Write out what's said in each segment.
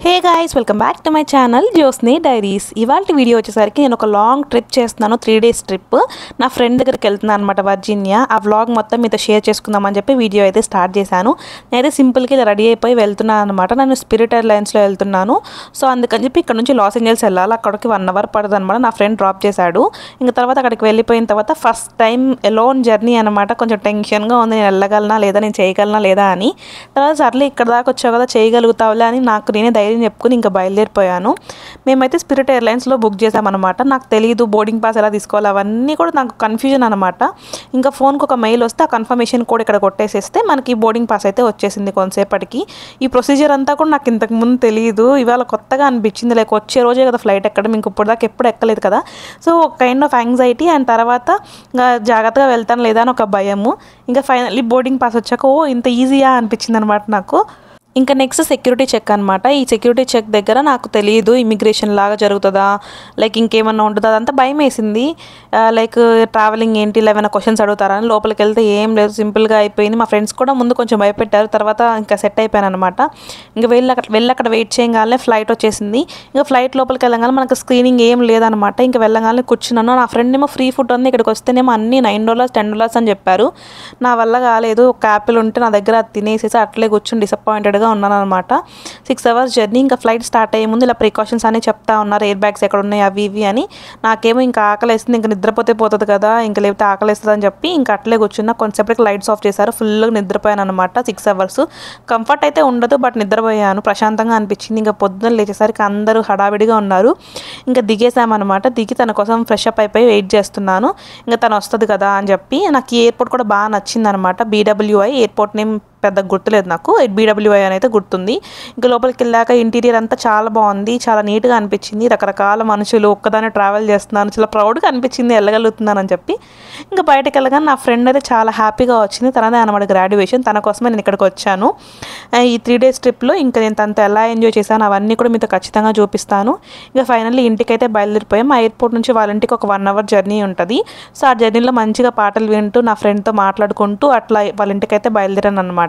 hey guys welcome back to my channel Jyotsni diaries ఇవాళ video వచ్చేసరికి నేను ఒక లాంగ్ ట్రిప్ చేస్తున్నాను త్రీ డేస్ ట్రిప్ నా ఫ్రెండ్ దగ్గరికి వెళ్తున్నాను అనమాట వర్జీనియా ఆ వ్లాగ్ మొత్తం మీతో షేర్ చేసుకుందామని చెప్పి వీడియో అయితే స్టార్ట్ చేశాను నేనైతే సింపుల్గా ఇలా రెడీ అయిపోయి వెళ్తున్నాను అనమాట నేను స్పిరిట్ ఎయిర్లైన్స్లో వెళ్తున్నాను సో అందుకని చెప్పి ఇక్కడ నుంచి లాస్ ఏంజల్స్ వెళ్ళాలి అక్కడికి వన్ అవర్ పడుతుంది అనమాట నా ఫ్రెండ్ డ్రాప్ చేశాడు ఇంకా తర్వాత అక్కడికి వెళ్ళిపోయిన తర్వాత ఫస్ట్ టైం ఎలోన్ జర్నీ అనమాట కొంచెం టెన్షన్గా ఉంది నేను వెళ్ళగలనా లేదా నేను చేయగలనా లేదా అని తర్వాత సర్లే ఇక్కడ దాకా వచ్చావు కదా చేయగలుగుతావులే అని నాకు నేనే ధైర్యం చెప్పుకుని ఇంకా బయలుదేరిపోయాను మేమైతే స్పిరిట్ ఎయిర్లైన్స్లో బుక్ చేసామన్నమాట నాకు తెలియదు బోర్డింగ్ పాస్ ఎలా తీసుకోవాలి అవన్నీ కూడా నాకు కన్ఫ్యూజన్ అనమాట ఇంకా ఫోన్కి ఒక మెయిల్ వస్తే ఆ కన్ఫర్మేషన్ కోడ్ ఇక్కడ కొట్టేసేస్తే మనకి బోర్డింగ్ పాస్ అయితే వచ్చేసింది కొంతసేపటికి ఈ ప్రొసీజర్ అంతా కూడా నాకు ఇంతకు ముందు తెలియదు ఇవాళ కొత్తగా అనిపించింది లైక్ వచ్చే రోజే కదా ఫ్లైట్ ఎక్కడం ఇంక ఇప్పుడు దాకా ఎప్పుడు ఎక్కలేదు కదా సో ఒక కైండ్ ఆఫ్ యాంగ్జైటీ అండ్ తర్వాత ఇంకా జాగ్రత్తగా వెళ్తాను లేదా అని ఒక భయము ఇంకా ఫైనల్లీ బోర్డింగ్ పాస్ వచ్చాక ఓ ఇంత ఈజీయా అనిపించింది అనమాట నాకు ఇంకా నెక్స్ట్ సెక్యూరిటీ చెక్ అనమాట ఈ సెక్యూరిటీ చెక్ దగ్గర నాకు తెలియదు ఇమిగ్రేషన్ లాగా జరుగుతుందా లైక్ ఇంకేమన్నా ఉంటుందా అదంతా భయం వేసింది లైక్ ట్రావెలింగ్ ఏంటి ఇలా ఏమైనా క్వశ్చన్స్ అడుగుతారా అని లోపలికి వెళ్తే ఏం లేదు సింపుల్గా అయిపోయింది మా ఫ్రెండ్స్ కూడా ముందు కొంచెం భయపెట్టారు తర్వాత ఇంకా సెట్ అయిపోయాను అనమాట ఇంకా వెళ్ళి అక్కడ వెళ్ళి అక్కడ వెయిట్ చేయగానే ఫ్లైట్ వచ్చేసింది ఇంకా ఫ్లైట్ లోపలికి వెళ్ళగానే మనకు స్క్రీనింగ్ ఏం లేదనమాట ఇంకా వెళ్ళగానే కూర్చున్నాను నా ఫ్రెండ్ ఏమో ఫ్రీ ఫుడ్ ఉంది ఇక్కడికి వస్తేనేమో అన్ని నైన్ డాలర్స్ టెన్ డాలర్స్ అని చెప్పారు నా వల్ల కాలేదు ఒక యాపిల్ ఉంటే నా దగ్గర అది తినేసేసి అట్లే కూర్చొని డిసప్పాయింటెడ్గా ఉన్నాను అనమాట సిక్స్ అవర్స్ జర్నీ ఇంకా ఫ్లైట్ స్టార్ట్ అయ్యే ముందు ఇలా ప్రికాషన్స్ అన్ని చెప్తా ఉన్నారు ఎయిర్ బ్యాగ్స్ ఎక్కడ ఉన్నాయి అవి ఇవి అని నాకేమో ఇంకా ఆకలేస్తుంది ఇంకా నిద్రపోతే పోతుంది కదా ఇంకా లేకపోతే ఆకలేస్తుంది అని చెప్పి ఇంకా అట్లే కూర్చున్నా కొంచెంసేపటికి లైట్స్ ఆఫ్ చేశారు ఫుల్గా నిద్రపోయాను అనమాట సిక్స్ అవర్స్ కంఫర్ట్ అయితే ఉండదు బట్ నిద్రపోయాను ప్రశాంతంగా అనిపించింది ఇంకా పొద్దున్న లేచేసరికి అందరూ హడావిడిగా ఉన్నారు ఇంకా దిగేసామన్నమాట దిగి తన కోసం ఫ్రెష్ అప్ అయిపోయి వెయిట్ చేస్తున్నాను ఇంకా తను వస్తుంది కదా అని చెప్పి నాకు ఈ ఎయిర్పోర్ట్ కూడా బాగా నచ్చింది అనమాట బీడబ్ల్యూఐ ఎయిర్పోర్ట్ నేమ్ పెద్ద గుర్తులేదు నాకు బీడబ్ల్యూఐ అని అయితే గుర్తుంది ఇంకా లోపలికి వెళ్ళాక ఇంటీరియర్ అంతా చాలా బాగుంది చాలా నీట్గా అనిపించింది రకరకాల మనుషులు ఒక్కదానే ట్రావెల్ చేస్తున్నాను చాలా ప్రౌడ్గా అనిపించింది వెళ్ళగలుగుతున్నాను అని చెప్పి ఇంకా బయటకు వెళ్ళగానే నా ఫ్రెండ్ అయితే చాలా హ్యాపీగా వచ్చింది తనదే అనమాట గ్రాడ్యుయేషన్ తన కోసమే నేను ఇక్కడికి వచ్చాను ఆ, ఈ త్రీ డేస్ ట్రిప్లో ఇంకా నేను తనతో ఎలా ఎంజాయ్ చేశాను అవన్నీ కూడా మీతో ఖచ్చితంగా చూపిస్తాను ఇంకా ఫైనల్లీ ఇంటికైతే బయలుదేరిపోయాం ఆ ఎయిర్పోర్ట్ నుంచి వాళ్ళ ఇంటికి ఒక వన్ అవర్ జర్నీ ఉంటుంది సో ఆ జర్నీలో మంచిగా పాటలు వింటూ నా ఫ్రెండ్తో మాట్లాడుకుంటూ అట్లా వాళ్ళ ఇంటికైతే బయలుదేరాను అనమాట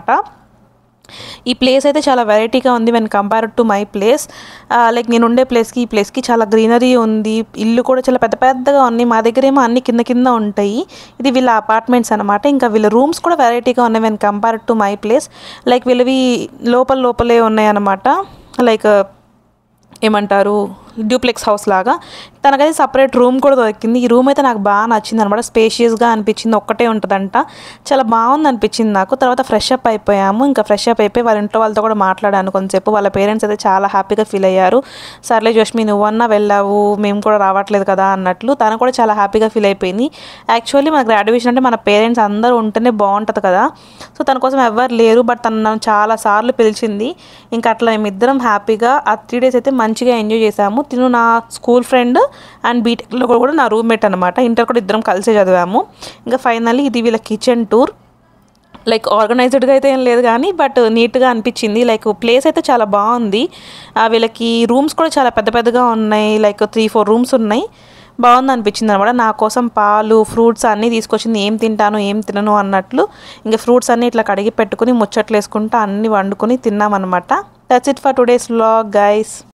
ఈ ప్లేస్ అయితే చాలా వెరైటీగా ఉంది when compare to my place like నేను ఉండే ప్లేస్కి ఈ ప్లేస్కి చాలా గ్రీనరీ ఉంది ఇల్లు కూడా చాలా పెద్ద పెద్దగా ఉన్నాయి మా దగ్గర ఏమో అన్ని కింద కింద ఉంటాయి ఇది వీళ్ళ అపార్ట్మెంట్స్ అనమాట ఇంకా వీళ్ళ రూమ్స్ కూడా వెరైటీగా ఉన్నాయి when compare to my place like వీళ్ళవి లోపల లోపలే ఉన్నాయి అనమాట లైక్ ఏమంటారు డ్యూప్లెక్స్ హౌస్ లాగా తనకైతే సపరేట్ రూమ్ కూడా దొరికింది ఈ రూమ్ అయితే నాకు బాగా నచ్చింది అనమాట స్పేషియస్గా అనిపించింది ఒక్కటే ఉంటుందంట చాలా బాగుంది అనిపించింది నాకు తర్వాత ఫ్రెష్ అప్ అయిపోయాము ఇంకా ఫ్రెష్ అప్ అయిపోయి వాళ్ళ ఇంట్లో వాళ్ళతో కూడా మాట్లాడాను కొంచెంసేపు వాళ్ళ పేరెంట్స్ అయితే చాలా హ్యాపీగా ఫీల్ అయ్యారు సర్లే జోష్మి నువ్వన్నా వెళ్ళావు మేము కూడా రావట్లేదు కదా అన్నట్లు తను కూడా చాలా హ్యాపీగా ఫీల్ అయిపోయింది యాక్చువల్లీ మన గ్రాడ్యుయేషన్ అంటే మన పేరెంట్స్ అందరూ ఉంటేనే బాగుంటుంది కదా సో తన కోసం ఎవరు లేరు బట్ తను నన్ను చాలా సార్లు పిలిచింది ఇంకా అట్లా మేమిద్దరం హ్యాపీగా ఆ త్రీ డేస్ అయితే మంచిగా ఎంజాయ్ చేసాము తిను నా స్కూల్ ఫ్రెండ్ అండ్ బీటెక్లో కూడా నా రూమ్మేట్ అనమాట ఇంటర్ కూడా ఇద్దరం కలిసే చదివాము ఇంకా ఫైనల్లీ ఇది వీళ్ళ కిచెన్ టూర్ లైక్ ఆర్గనైజ్డ్గా అయితే ఏం లేదు కానీ బట్ నీట్గా అనిపించింది లైక్ ప్లేస్ అయితే చాలా బాగుంది ఆ, వీళ్ళకి రూమ్స్ కూడా చాలా పెద్ద పెద్దగా ఉన్నాయి లైక్ త్రీ ఫోర్ రూమ్స్ ఉన్నాయి బాగుంది అనిపించింది అనమాట నా కోసం పాలు ఫ్రూట్స్ అన్నీ తీసుకొచ్చింది ఏం తింటాను ఏం తినను అన్నట్లు ఇంకా ఫ్రూట్స్ అన్నీ ఇట్లా కడిగి పెట్టుకుని ముచ్చట్లు వేసుకుంటూ అన్నీ వండుకొని తిన్నామన్నమాట that's it for today's vlog guys